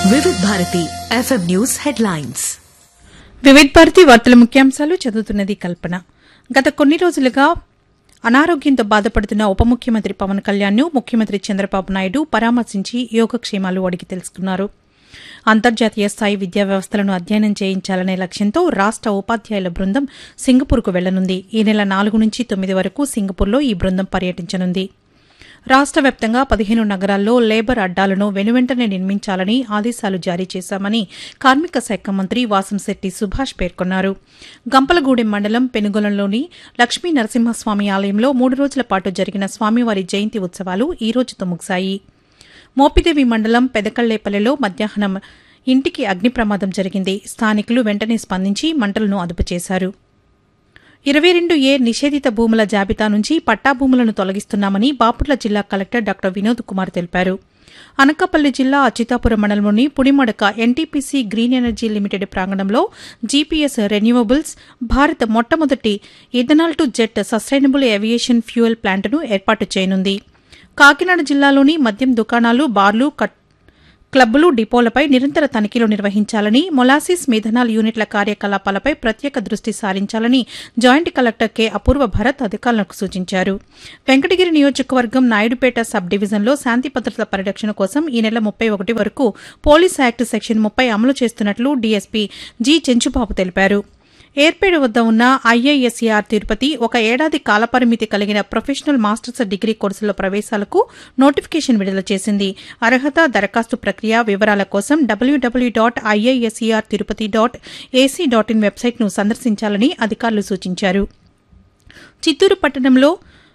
వివిధ Bharati FM news headlines Vividh Bharati వార్తల ముఖ్యాంశాలు చదువుతున్నది కల్పన గత కొన్ని రోజులుగా అనారోగ్యంతో బాధపడుతున్న ఉప ముఖ్యమంత్రి పవన్ కళ్యాణ్ను ముఖ్యమంత్రి చంద్రబాబు నాయుడు పరామర్శించి యోగక్షేమాలు అడిగి తెలుసుకున్నారు అంతర్జాతీయ స్థాయి విద్యా వ్యవస్థలను అధ్యయనం చేయించాలనే లక్ష్యంతో రాష్ట ఉపాధ్యాయుల బృందం సింగపూర్కు వెళ్లనుంది ఈ నెల నాలుగు నుంచి తొమ్మిది వరకు సింగపూర్లో ఈ బృందం పర్యటించనుంది రాష్ట వ్యాప్తంగా పదిహేను నగరాల్లో లేబర్ అడ్డాలను వెనువెంటనే నిర్మించాలని ఆదేశాలు జారీ చేశామని కార్మిక శాఖ మంత్రి వాసంశెట్టి సుభాష్ పేర్కొన్నారు గంపలగూడెం మండలం పెనుగొలంలోని లక్ష్మీ నరసింహస్వామి ఆలయంలో మూడు రోజుల పాటు జరిగిన స్వామివారి జయంతి ఉత్సవాలు ఈ రోజుతో ముగిశాయి మోపిదేవి మండలం పెదకళ్లేపల్లిలో మధ్యాహ్నం ఇంటికి అగ్ని ప్రమాదం జరిగింది స్థానికులు వెంటనే స్పందించి మంటలను అదుపు చేశారు ఇరవై రెండు ఏ నిషేధిత భూముల జాబితా నుంచి పట్టా భూములను తొలగిస్తున్నామని బాపట్ల జిల్లా కలెక్టర్ డాక్టర్ వినోద్ కుమార్ తెలిపారు అనకాపల్లి జిల్లా అచ్యుతాపురం మండలంలోని Pudimadaka NTPC green energy limited ప్రాంగణంలో జీపీఎస్ రెన్యూవబుల్స్ భారత్ మొట్టమొదటి ethanol to jet sustainable aviation fuel ప్లాంట్ను ఏర్పాటు చేయనుంది కాకినాడ జిల్లాలోని మద్యం దుకాణాలు బార్లు కట్ క్లబ్బులు డిపోలపై నిరంతర తనిఖీలు నిర్వహించాలని మొలాసిస్ మిథనాల్ యూనిట్ల కార్యకలాపాలపై ప్రత్యేక దృష్టి సారించాలని joint collector K Apoorva Bharat అధికారులకు సూచించారు వెంకటగిరి నియోజకవర్గం నాయుడుపేట సబ్ డివిజన్లో శాంతి భద్రతల పరిరక్షణ కోసం ఈ నెల ముప్పై ఒకటి వరకు పోలీస్ యాక్ట్ సెక్షన్ ముప్పై అమలు చేస్తున్నట్లు డీఎస్పీ జి చెంచుబాబు తెలిపారు ఏర్పేడు వద్ద ఉన్న ఐఐఎస్ఈఆర్ తిరుపతి ఒక ఏడాది కాలపరిమితి కలిగిన ప్రొఫెషనల్ మాస్టర్స్ డిగ్రీ కోర్సుల ప్రవేశాలకు నోటిఫికేషన్ విడుదల చేసింది అర్హత దరఖాస్తు ప్రక్రియ వివరాల కోసం WW dot IISER Tirupati dot AC dot in వెబ్సైట్ను సందర్శించాలని అధికారులు సూచించారు చిత్తూరు పట్టణంలో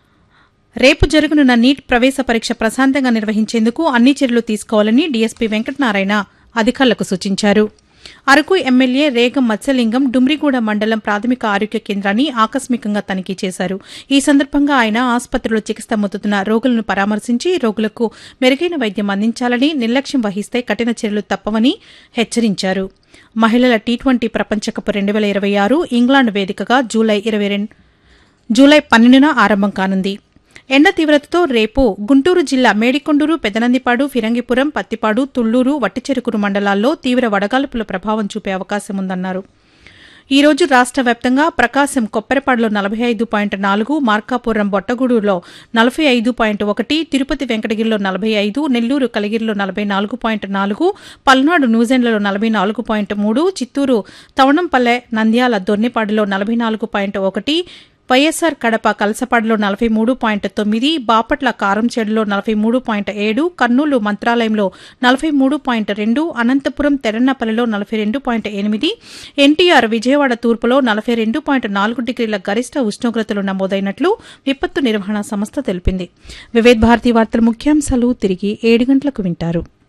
రేపు జరగనున్న నీట్ ప్రవేశ పరీక్ష ప్రశాంతంగా నిర్వహించేందుకు అన్ని చర్యలు తీసుకోవాలని డీఎస్పీ వెంకటనారాయణ అధికారులకు సూచించారు అరకు ఎమ్మెల్యే రేగం మత్స్యలింగం డుమ్రిగూడ మండలం ప్రాథమిక ఆరోగ్య కేంద్రాన్ని ఆకస్మికంగా తనిఖీ చేశారు ఈ సందర్భంగా ఆయన ఆసుపత్రిలో చికిత్స పొందుతున్న రోగులను పరామర్శించి రోగులకు మెరుగైన వైద్యం అందించాలని నిర్లక్ష్యం వహిస్తే కఠిన చర్యలు తప్పవని హెచ్చరించారు మహిళల టీ ట్వంటీ ప్రపంచ కప్ రెండు వేల ఇరవై ఆరు ఇంగ్లాండ్ వేదికగా జూలై ఇరవై రెండు జూలై పన్నెండున ఆరంభం కానుంది ఎండ తీవ్రతతో రేపు గుంటూరు జిల్లా మేడికొండూరు పెదనందిపాడు ఫిరంగిపురం పత్తిపాడు తుళ్లూరు వట్టిచెరుకురు మండలాల్లో తీవ్ర వడగాల్పుల ప్రభావం చూపే అవకాశం ఉందన్నారు ఈ రోజు రాష్ట వ్యాప్తంగా ప్రకాశం కొప్పెరపాడులో నలభై ఐదు పాయింట్ నాలుగు మార్కాపురం బొట్టగూడూరులో నలభై ఐదు పాయింట్ ఒకటి తిరుపతి వెంకటగిరిలో నలభై ఐదు నెల్లూరు కలిగిరిలో నలభై నాలుగు పాయింట్ నాలుగు పల్నాడు న్యూజిలాండ్లో నలభై నాలుగు పాయింట్ మూడు చిత్తూరు తవణంపల్లె నంద్యాల దొర్నిపాడులో నలభై నాలుగు పాయింట్ ఒకటి వైఎస్సార్ కడప కలసపాడులో నలభై మూడు పాయింట్ తొమ్మిది బాపట్ల కారంచేడులో నలభై మూడు పాయింట్ ఏడు కర్నూలు మంత్రాలయంలో నలభై మూడు పాయింట్ రెండు అనంతపురం తెరన్నపల్లిలో నలభై రెండు పాయింట్ ఎనిమిది ఎన్టీఆర్ విజయవాడ తూర్పులో నలభై రెండు పాయింట్ నాలుగు డిగ్రీల గరిష్ట ఉష్ణోగ్రతలు నమోదైనట్లు విపత్తు నిర్వహణ సంస్థ తెలిపింది వివేద్ భారతి వార్తల ముఖ్యాంశాలు తిరిగి ఏడు గంటలకు వింటారు